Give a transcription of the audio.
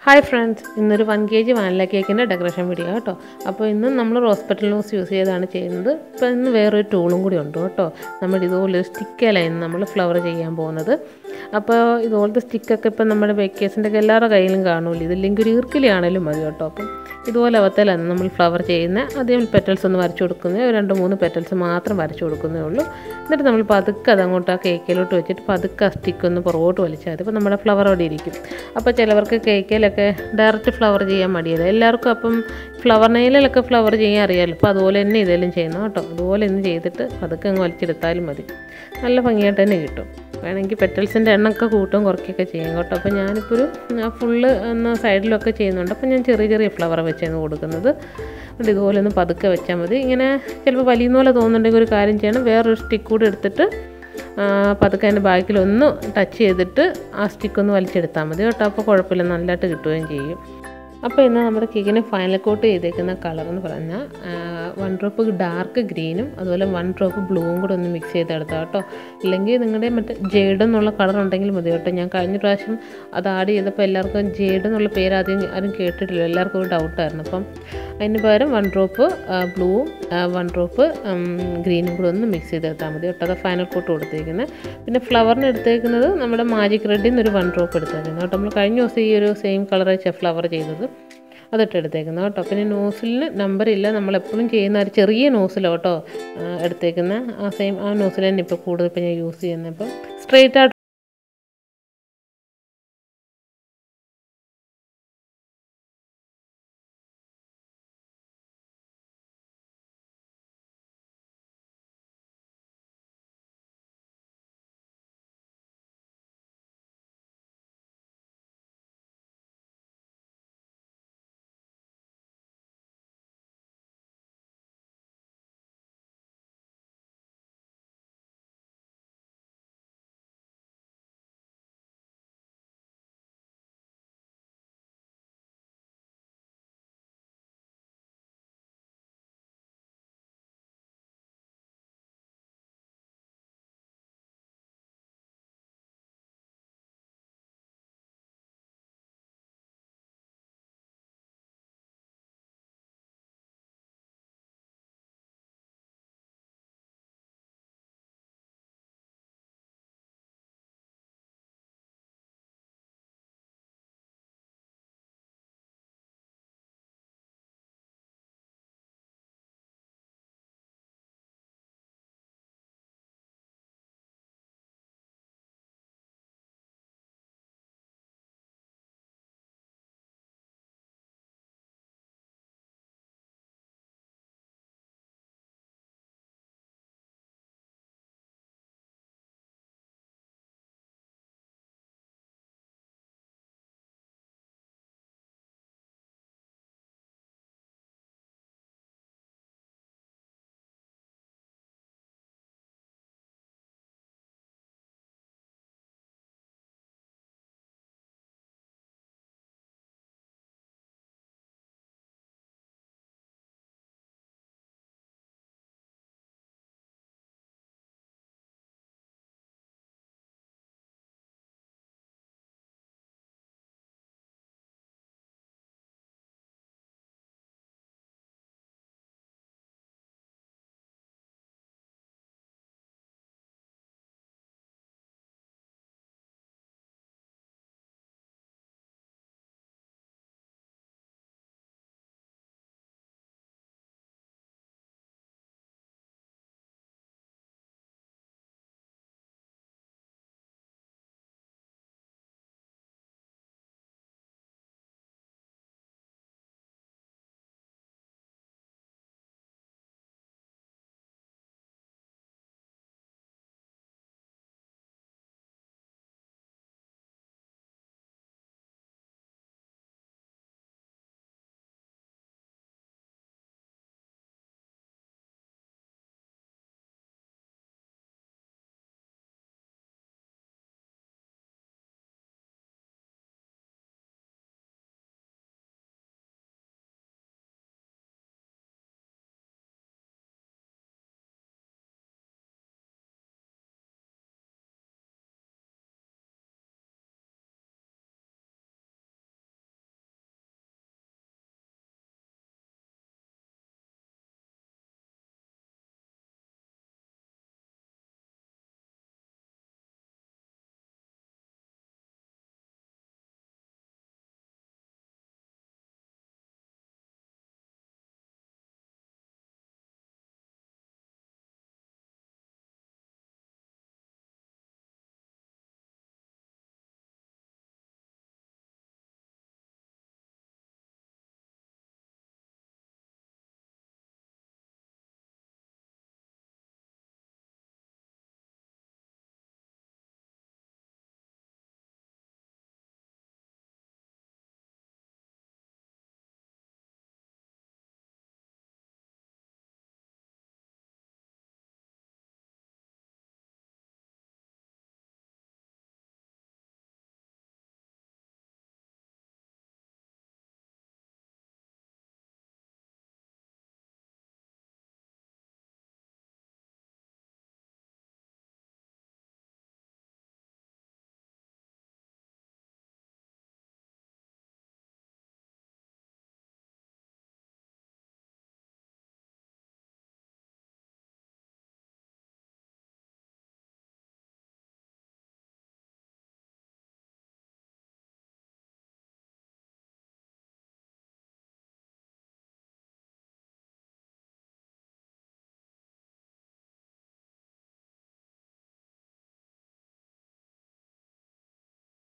hi friends ഇന്നൊരു one K G vanilla കേക്കിൻ്റെ decoration video കേട്ടോ അപ്പോൾ ഇന്ന് നമ്മൾ ഹോസ്പിറ്റൽ ന്യൂസ് യൂസ് ചെയ്താണ് ചെയ്യുന്നത് ഇപ്പോൾ ഇന്ന് വേറൊരു ടൂളും കൂടി ഉണ്ട് കേട്ടോ നമ്മൾ ഇതുപോലെ സ്റ്റിക്കലായി നമ്മൾ ഫ്ലവർ ചെയ്യാൻ പോകുന്നത് അപ്പോൾ ഇതുപോലത്തെ സ്റ്റിക്കൊക്കെ ഇപ്പം നമ്മുടെ ബേക്കേഴ്സിൻ്റെ ഒക്കെ എല്ലാവരുടെ കയ്യിലും കാണുമല്ലോ ഇതില്ലെങ്കിൽ ഒരു ഈർക്കിലാണേലും മതി കേട്ടോ അപ്പം ഇതുപോലെ അവത്തലാണ് നമ്മൾ ഫ്ലവർ ചെയ്യുന്നത് ആദ്യം പെറ്റൽസ് ഒന്ന് വരച്ചു കൊടുക്കുന്നത് ഒരു രണ്ട് മൂന്ന് പെറ്റൽസ് മാത്രം വരച്ചു കൊടുക്കുന്നേ ഉള്ളൂ എന്നിട്ട് നമ്മൾ പതുക്കെ അത് അങ്ങോട്ട് ആ കേക്കിലോട്ട് വെച്ചിട്ട് പതുക്കെ ആ സ്റ്റിക്ക് ഒന്ന് പുറകോട്ട് വലിച്ചാൽ മതി അപ്പോൾ നമ്മുടെ ഫ്ലവർ അവിടെ ഇരിക്കും അപ്പോൾ ചിലവർക്ക് കേക്കിലൊക്കെ ഡയറക്റ്റ് ഫ്ലവർ ചെയ്യാൻ മടിയില്ല എല്ലാവർക്കും അപ്പം ഫ്ലവർ നെയിലൊക്കെ ഫ്ലവർ ചെയ്യാൻ അറിയാമല്ലോ അപ്പോൾ അതുപോലെ തന്നെ ഇതെല്ലാം ചെയ്യുന്നു കേട്ടോ അതുപോലെ ഒന്ന് ചെയ്തിട്ട് പതുക്കെ അങ്ങ് വലിച്ചെടുത്താലും മതി നല്ല ഭംഗിയായിട്ട് തന്നെ കിട്ടും വേണമെങ്കിൽ പെറ്റൽസിൻ്റെ എണ്ണമൊക്കെ കൂട്ടും കുറയ്ക്കുകയൊക്കെ ചെയ്യാം കേട്ടോ അപ്പോൾ ഞാനിപ്പോൾ ഒരു ഫുള്ള് ഒന്ന് സൈഡിലൊക്കെ ചെയ്യുന്നുണ്ട് അപ്പോൾ ഞാൻ ചെറിയ ചെറിയ ഫ്ലവർ വെച്ചാണ് കൊടുക്കുന്നത് എന്നിട്ട് ഇതുപോലെ ഒന്ന് പതുക്കെ വെച്ചാൽ മതി ഇങ്ങനെ ചിലപ്പോൾ വലിയ പോലെ തോന്നുന്നുണ്ടെങ്കിൽ ഒരു കാര്യം ചെയ്യണം വേറൊരു സ്റ്റിക്ക് കൂടി എടുത്തിട്ട് പതുക്കെ അതിൻ്റെ ബാക്കിലൊന്ന് ടച്ച് ചെയ്തിട്ട് ആ സ്റ്റിക്ക് ഒന്ന് വലിച്ചെടുത്താൽ മതി കേട്ടോ അപ്പോൾ കുഴപ്പമില്ല നല്ലതായിട്ട് കിട്ടുകയും ചെയ്യും അപ്പോൾ ഇന്ന് നമ്മുടെ കേക്കിന് ഫൈനൽ കോട്ട് ചെയ്തേക്കുന്ന കളർ എന്ന് പറഞ്ഞാൽ വൺ ഡ്രോപ്പ് ഡാർക്ക് ഗ്രീനും അതുപോലെ വൺ ഡ്രോപ്പ് ബ്ലൂവും കൂടെ ഒന്ന് മിക്സ് ചെയ്തെടുത്താൽ കേട്ടോ ഇല്ലെങ്കിൽ നിങ്ങളുടെ മറ്റേ ജേഡ് എന്നുള്ള കളർ ഉണ്ടെങ്കിൽ മതി കേട്ടോ ഞാൻ കഴിഞ്ഞ പ്രാവശ്യം അത് ആഡ് ചെയ്തപ്പോൾ എല്ലാവർക്കും ജേഡ് എന്നുള്ള പേര് ആദ്യം ആരും കേട്ടിട്ടില്ല എല്ലാവർക്കും ഒരു ഡൗട്ടായിരുന്നു അപ്പം അതിന് പകരം വൺ ഡ്രോപ്പ് ബ്ലൂവും വൺ ഡ്രോപ്പ് ഗ്രീനും കൂടെ ഒന്ന് മിക്സ് ചെയ്തെടുത്താൽ മതി കേട്ടോ അത് ഫൈനൽ കോട്ട് കൊടുത്തേക്കുന്നത് പിന്നെ ഫ്ലവറിന് എടുത്തേക്കുന്നത് നമ്മുടെ മാജിക് റെഡിൽ നിന്ന് ഒരു വൺ ഡ്രോപ്പ് എടുത്തേക്കുന്നത് കേട്ടോ നമ്മൾ കഴിഞ്ഞ ദിവസം ഈ ഒരു സെയിം കളർ വെച്ച ഫ്ലവർ ചെയ്തത് അതിട്ട് എടുത്തേക്കുന്നത് കേട്ടോ പിന്നെ നോസിലിന് നമ്പർ ഇല്ല നമ്മളെപ്പോഴും ചെയ്യുന്ന ഒരു ചെറിയ നോസിലോ കേട്ടോ എടുത്തേക്കുന്ന ആ സെയിം ആ നോസിൽ തന്നെ ഇപ്പോൾ കൂടുതൽ ഇപ്പോൾ ഞാൻ യൂസ് ചെയ്യുന്നത് ഇപ്പം സ്ട്രെയിറ്റ് ആയിട്ട്